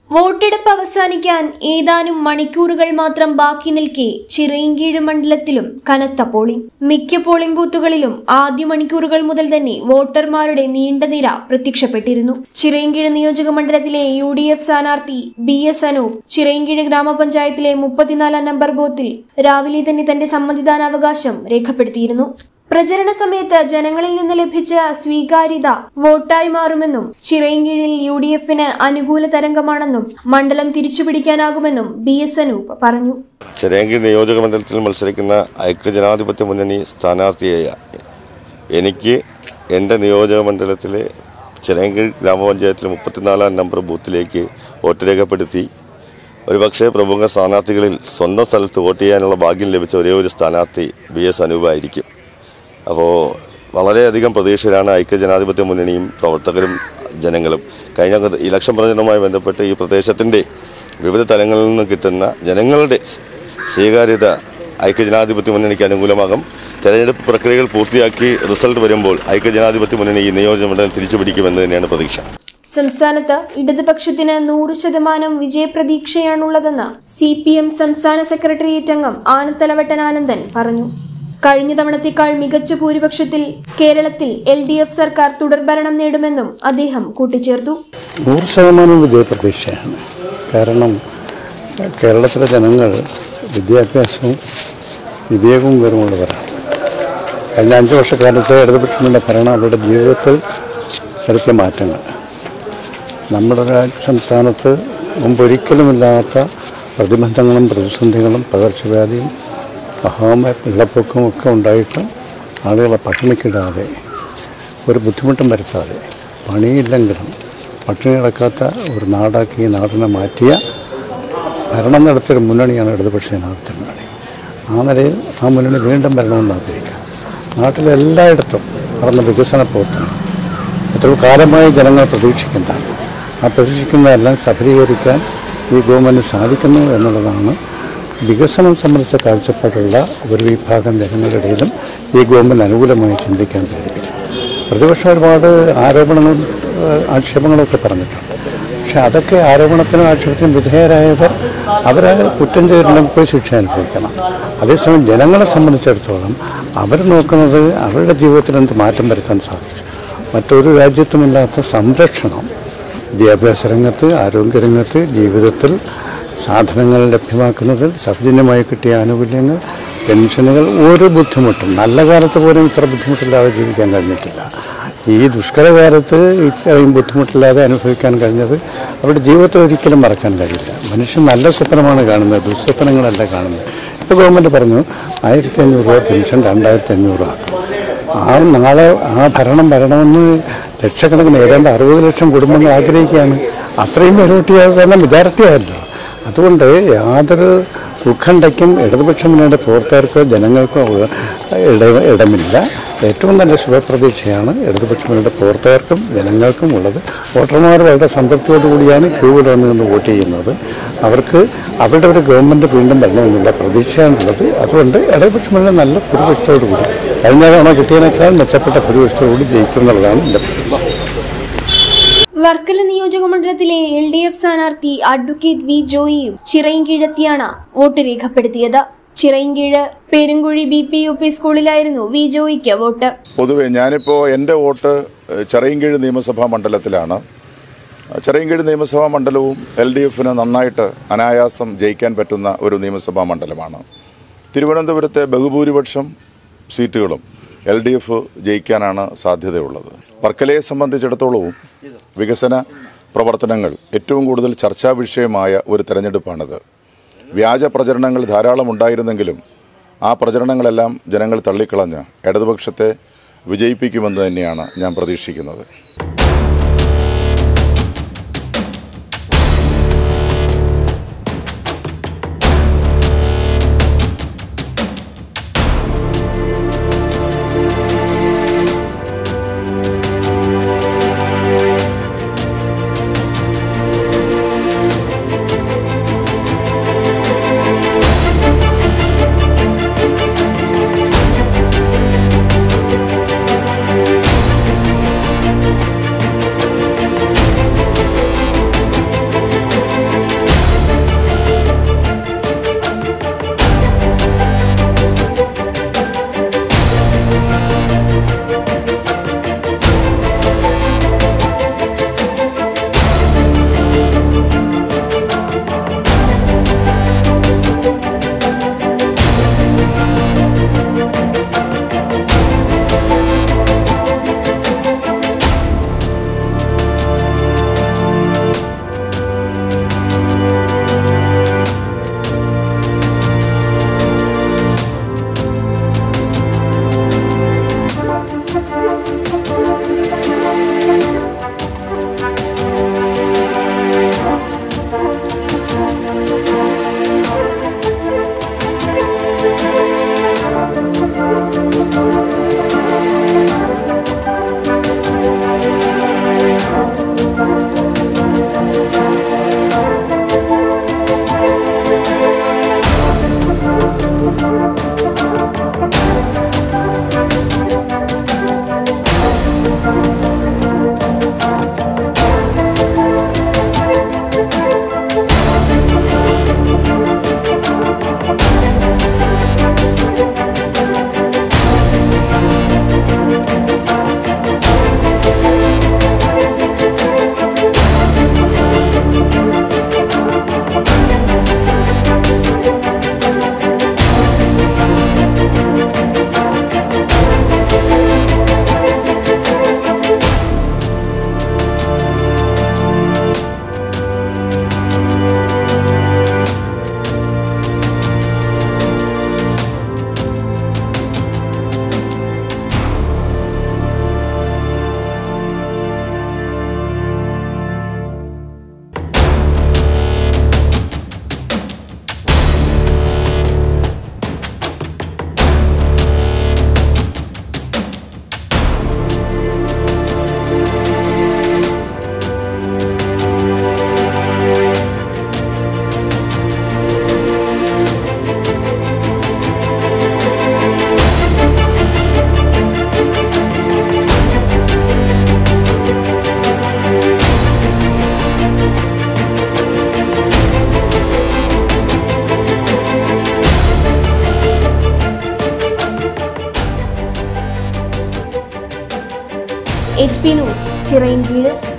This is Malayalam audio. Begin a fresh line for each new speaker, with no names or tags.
വോട്ടെടുപ്പ് അവസാനിക്കാൻ ഏതാനും മണിക്കൂറുകൾ മാത്രം ബാക്കി നിൽക്കെ ചിറയിൻകീഴ് മണ്ഡലത്തിലും കനത്ത പോളിംഗ് മിക്ക പോളിംഗ് ബൂത്തുകളിലും ആദ്യ മണിക്കൂറുകൾ മുതൽ തന്നെ വോട്ടർമാരുടെ നീണ്ട നിര പ്രത്യക്ഷപ്പെട്ടിരുന്നു ചിറയിൻകീഴ് നിയോജക മണ്ഡലത്തിലെ യു ഡി എഫ് സ്ഥാനാർത്ഥി ബി എസ് അനൂപ് ചിറയിൻകീഴ് ഗ്രാമപഞ്ചായത്തിലെ മുപ്പത്തിനാലാം നമ്പർ ബൂത്തിൽ രാവിലെ തന്നെ തന്റെ സമ്മതിദാനാവകാശം രേഖപ്പെടുത്തിയിരുന്നു പ്രചരണ സമയത്ത് ജനങ്ങളിൽ നിന്ന് ലഭിച്ച സ്വീകാര്യത വോട്ടായി മാറുമെന്നും ചിറയിൻകീഴിൽ യു ഡി എഫിന് അനുകൂല തരംഗമാണെന്നും മണ്ഡലം തിരിച്ചുപിടിക്കാനാകുമെന്നും ബി എസ് അനൂപ് പറഞ്ഞു
ചിറയൻകീഴ് നിയോജക മണ്ഡലത്തിൽ മത്സരിക്കുന്ന ഐക്യജനാധിപത്യ മുന്നണി സ്ഥാനാർത്ഥിയായ എനിക്ക് എൻ്റെ നിയോജക മണ്ഡലത്തിലെ ചിറയൻകീഴ് ഗ്രാമപഞ്ചായത്തിലെ മുപ്പത്തിനാലാം നമ്പർ ബൂത്തിലേക്ക് വോട്ട് രേഖപ്പെടുത്തി ഒരുപക്ഷെ പ്രമുഖ സ്ഥാനാർത്ഥികളിൽ സ്വന്തം സ്ഥലത്ത് വോട്ട് ചെയ്യാനുള്ള ഭാഗ്യം ലഭിച്ച ഒരേ ഒരു സ്ഥാനാർത്ഥി ബി എസ് അനൂപായിരിക്കും അപ്പോൾ വളരെയധികം പ്രതീക്ഷയിലാണ് ഐക്യജനാധിപത്യ മുന്നണിയും പ്രവർത്തകരും ജനങ്ങളും കഴിഞ്ഞ ഇലക്ഷൻ പ്രചരണവുമായി ബന്ധപ്പെട്ട് ഈ പ്രദേശത്തിൻ്റെ വിവിധ തലങ്ങളിൽ നിന്ന് കിട്ടുന്ന ജനങ്ങളുടെ സ്വീകാര്യത ഐക്യജനാധിപത്യ മുന്നണിക്ക് അനുകൂലമാകും തെരഞ്ഞെടുപ്പ് പ്രക്രിയകൾ പൂർത്തിയാക്കി റിസൾട്ട് വരുമ്പോൾ ഐക്യജനാധിപത്യ മുന്നണി ഈ നിയോജകമണ്ഡലം തിരിച്ചുപിടിക്കുമെന്ന് തന്നെയാണ് പ്രതീക്ഷ
സംസ്ഥാനത്ത് ഇടതുപക്ഷത്തിന് നൂറ് ശതമാനം വിജയപ്രതീക്ഷയാണുള്ളതെന്ന് സി പി എം സംസ്ഥാന സെക്രട്ടേറിയറ്റ് അംഗം ആനത്തലവട്ടൻ ആനന്ദൻ പറഞ്ഞു കഴിഞ്ഞ തവണത്തേക്കാൾ മികച്ച ഭൂരിപക്ഷത്തിൽ കേരളത്തിൽ എൽ ഡി എഫ് സർക്കാർ തുടർഭരണം നേടുമെന്നും അദ്ദേഹം കൂട്ടിച്ചേർത്തു
നൂറ് ശതമാനം വിജയപ്രതീക്ഷയാണ് കാരണം കേരളത്തിലെ ജനങ്ങൾ വിദ്യാഭ്യാസവും വിവേകവും വിവരമുള്ളവരാണ് കഴിഞ്ഞ അഞ്ച് വർഷക്കാലത്തെ ഇടതുപക്ഷങ്ങളുടെ ഭരണം അവരുടെ ജീവിതത്തിൽ വരുത്തിയ മാറ്റങ്ങൾ നമ്മുടെ രാജ്യ സംസ്ഥാനത്ത് മുമ്പൊരിക്കലുമില്ലാത്ത പ്രതിബന്ധങ്ങളും പ്രതിസന്ധികളും പകർച്ചവ്യാധിയും മഹാമ വെള്ളപ്പൊക്കവും ഒക്കെ ഉണ്ടായിട്ട് ആളുകളെ പട്ടിണിക്കിടാതെ ഒരു ബുദ്ധിമുട്ടും വരുത്താതെ പണിയില്ലെങ്കിലും പട്ടിണി കിടക്കാത്ത ഒരു നാടാക്കി ഈ നാടിനെ മാറ്റിയ ഭരണം നടത്തിയൊരു മുന്നണിയാണ് ഇടതുപക്ഷ ജനാധിപത്യ മുന്നണി ആ നിലയിൽ ആ മുന്നണി വീണ്ടും വരണമെന്ന് ആഗ്രഹിക്കാം നാട്ടിലെ എല്ലായിടത്തും നടന്ന വികസന പ്രവർത്തനം എത്രയോ കാലമായി ജനങ്ങൾ പ്രതീക്ഷിക്കുന്നതാണ് ആ പ്രതീക്ഷിക്കുന്നതെല്ലാം സഫലീകരിക്കാൻ ഈ ഗവൺമെൻറ് സാധിക്കുന്നു എന്നുള്ളതാണ് വികസനം സംബന്ധിച്ച കാഴ്ചപ്പാടുള്ള ഒരു വിഭാഗം ജനങ്ങളുടെ ഇടയിലും ഈ ഗവൺമെൻറ് അനുകൂലമായി ചിന്തിക്കാൻ പ്രേരിപ്പിക്കും പ്രതിപക്ഷം ഒരുപാട് ആരോപണങ്ങളും ഏഹ്, ആക്ഷേപങ്ങളൊക്കെ പറഞ്ഞിട്ടുണ്ട് പക്ഷെ അതൊക്കെ ആരോപണത്തിനും ആക്ഷേപത്തിനും വിധേയരായവർ അവരെ കുറ്റം ചെയ്തിട്ടുണ്ടെങ്കിൽ പോയി ശിക്ഷ അനുഭവിക്കണം അതേസമയം ജനങ്ങളെ സംബന്ധിച്ചിടത്തോളം അവർ നോക്കുന്നത് അവരുടെ ജീവിതത്തിൽ എന്ത് മാറ്റം വരുത്താൻ സാധിക്കും മറ്റൊരു രാജ്യത്തുമില്ലാത്ത സംരക്ഷണം വിദ്യാഭ്യാസ രംഗത്ത് ആരോഗ്യരംഗത്ത് ജീവിതത്തിൽ സാധനങ്ങൾ ലഭ്യമാക്കുന്നതിൽ സൗജന്യമായി കിട്ടിയ ആനുകൂല്യങ്ങൾ പെൻഷനുകൾ ഒരു ബുദ്ധിമുട്ടും നല്ല കാലത്ത് പോലും ഇത്ര ബുദ്ധിമുട്ടില്ലാതെ ജീവിക്കാൻ കഴിഞ്ഞിട്ടില്ല ഈ ദുഷ്കരകാലത്ത് ഇത്രയും ബുദ്ധിമുട്ടില്ലാതെ അനുഭവിക്കാൻ കഴിഞ്ഞത് അവരുടെ ജീവിതത്തിൽ ഒരിക്കലും മറക്കാൻ കഴിയില്ല മനുഷ്യൻ നല്ല സ്വപ്നമാണ് കാണുന്നത് ദുസ്വപ്നങ്ങളല്ല കാണുന്നത് ഇപ്പോൾ ഗവൺമെൻറ് പറഞ്ഞു ആയിരത്തി അഞ്ഞൂറ് രൂപ പെൻഷൻ രണ്ടായിരത്തി അഞ്ഞൂറ് ആക്കും ആ നാളെ ആ ഭരണം വരണമെന്ന് ലക്ഷക്കണക്കിന് ഏതാണ്ട് അറുപത് ലക്ഷം കുടുംബങ്ങൾ ആഗ്രഹിക്കുകയാണ് അത്രയും മെജോറിറ്റിയായത് തന്നെ മെജോറിറ്റിയായല്ലോ അതുകൊണ്ട് യാതൊരു ഉത്കണ്ഠയ്ക്കും ഇടതുപക്ഷ മുന്നണിയുടെ പ്രവർത്തകർക്കോ ജനങ്ങൾക്കോ ഉള്ള ഇട ഇടമില്ല ഏറ്റവും നല്ല ശുഭപ്രതീക്ഷയാണ് ഇടതുപക്ഷ മുന്നണിയുടെ പ്രവർത്തകർക്കും ജനങ്ങൾക്കും ഉള്ളത് വോട്ടർമാർ വളരെ സംതൃപ്തിയോടുകൂടിയാണ് ക്യൂവിൽ വന്ന് നിന്ന് വോട്ട് ചെയ്യുന്നത് അവർക്ക് അവരുടെ ഒരു ഗവൺമെൻറ് വീണ്ടും വരണമെന്നുള്ള പ്രതീക്ഷയാണുള്ളത് അതുകൊണ്ട് ഇടതുപക്ഷ മുന്നണി നല്ല ഭൂരിപക്ഷത്തോടുകൂടി കഴിഞ്ഞ തവണ കിട്ടിയതിനേക്കാൾ മെച്ചപ്പെട്ട ഭൂരിപക്ഷത്തോടുകൂടി ജയിക്കും എന്നുള്ളതാണ് എൻ്റെ പ്രതീക്ഷ
വർക്കല നിയോജക മണ്ഡലത്തിലെ എൽ ഡി എഫ് സ്ഥാനാർത്ഥി അഡ്വക്കേറ്റ് വി ജോയിയും ചിറയിൻകീഴെത്തിയാണ് വോട്ട് രേഖപ്പെടുത്തിയത് Chirayinkeezhu Perumkuzhi B P U P സ്കൂളിലായിരുന്നു വി ജോയിക്ക് വോട്ട്
പൊതുവെ ഞാനിപ്പോൾ എൻ്റെ വോട്ട് ഏഹ്, ചെറിയൻകീഴ് നിയമസഭാ മണ്ഡലത്തിലാണ് ചെറിയൻകീഴ് നിയമസഭാ മണ്ഡലവും എൽ ഡി എഫിന് നന്നായിട്ട് അനായാസം ജയിക്കാൻ പറ്റുന്ന ഒരു നിയമസഭാ മണ്ഡലമാണ് തിരുവനന്തപുരത്തെ ബഹുഭൂരിപക്ഷം സീറ്റുകളും എൽ ഡി എഫ് ജയിക്കാനാണ് സാധ്യതയുള്ളത് വർക്കലയെ സംബന്ധിച്ചിടത്തോളവും വികസന പ്രവർത്തനങ്ങൾ ഏറ്റവും കൂടുതൽ ചർച്ചാ വിഷയമായ ഒരു തെരഞ്ഞെടുപ്പാണിത് വ്യാജ പ്രചരണങ്ങൾ ധാരാളം ഉണ്ടായിരുന്നെങ്കിലും ആ പ്രചരണങ്ങളെല്ലാം ജനങ്ങൾ തള്ളിക്കളഞ്ഞ് ഇടതുപക്ഷത്തെ വിജയിപ്പിക്കുമെന്ന് തന്നെയാണ് ഞാൻ പ്രതീക്ഷിക്കുന്നത്
എച്ച് പി ന്യൂസ് ചിറയൻകീഴ്